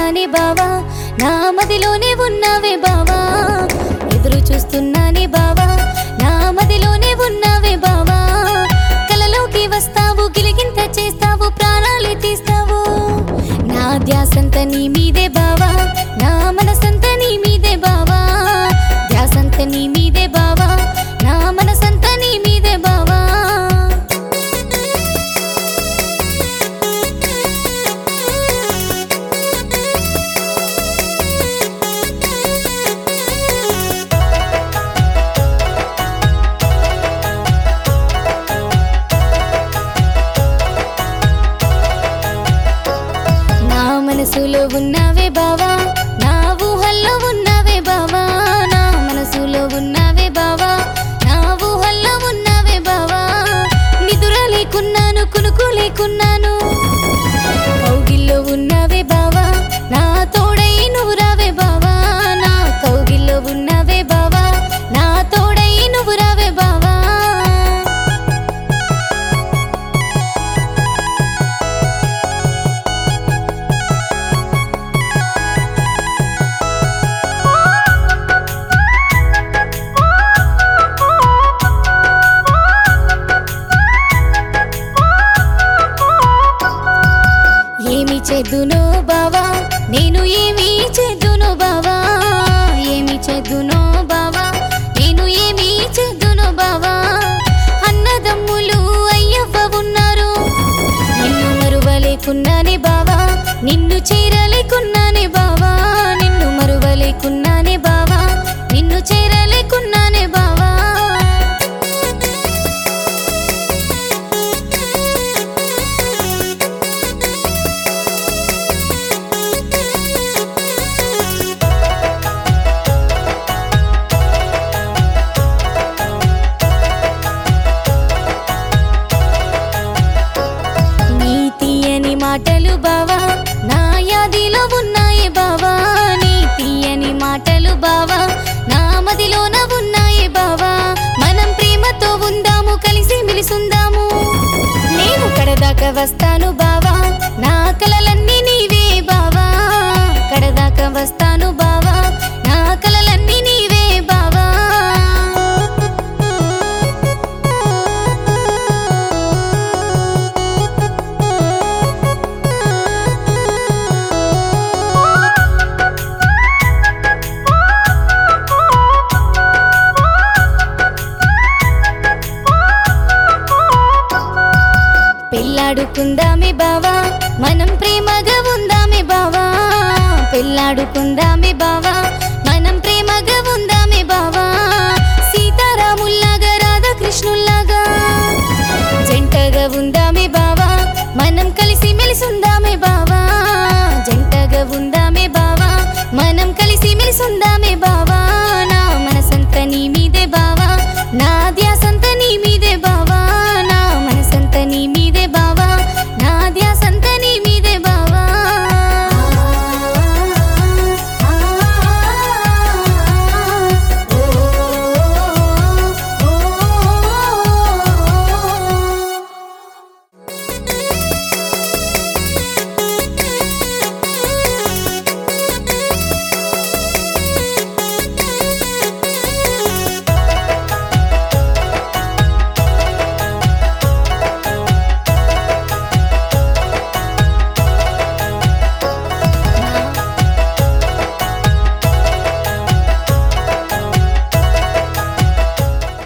చూస్తున్నానే బావా నా మదిలోనే ఉన్నావే బావా ఎదురు చూస్తున్నానే బావా నా మదిలోనే ఉన్నావే బావా కలలోకి వస్తావు గిలిగింత చేస్తావు ప్రాణాలు తీస్తావు నా ధ్యాసంత నీ మీదే బావా నా మనసంత నీ మీదే బావా ధ్యాసంత నీ మీదే బావా నా మనసంత నీ మీదే బావా నా మనసులో ఉన్నావే బావా నా ఊహల్లో ఉన్నావే బావా నా మనసులో ఉన్నావే బావా నా ఊహల్లో ఉన్నావే బావా నిదుర లేకున్నాను కునుకు లేకున్నాను కౌగిల్లో ఉన్నావే బావా నా తోడై నువ్వు రావే బావా నా కౌగిల్లో ఉన్నావే బావా నా తోడై నువ్వు రావే బావా ఏమి చేద్దునో బావా నేను ఏమి చేద్దునో బావా ఏమి చేద్దునో బావా నేను ఏమి చేద్దునో బావా అన్నదమ్ములు అయ్యవ్వ ఉన్నారు నిన్ను మరువలేకున్నానే బావా నిన్ను చేరలేకున్నానే బావా నిన్ను మరువలేకున్నానే బావా నిన్ను చేరలేకున్నానే బావా నీ తీయని మాటలు బావా నా యాదిలో ఉన్నాయి బావా నీ తీయని మాటలు బావా నా మదిలోన ఉన్నాయి బావా మనం ప్రేమతో ఉందాము కలిసి మిలిసుందాము నేను కడదాకా వస్తాను బావా నా కలలన్నీ నీవే బావా కడదాకా వస్తాను బావా నా కలలన్నీ నీవే బావా పెళ్ళాడుకుందామే బావా మనం ప్రేమగా ఉందామే బావా పెళ్ళాడుకుందామే బావా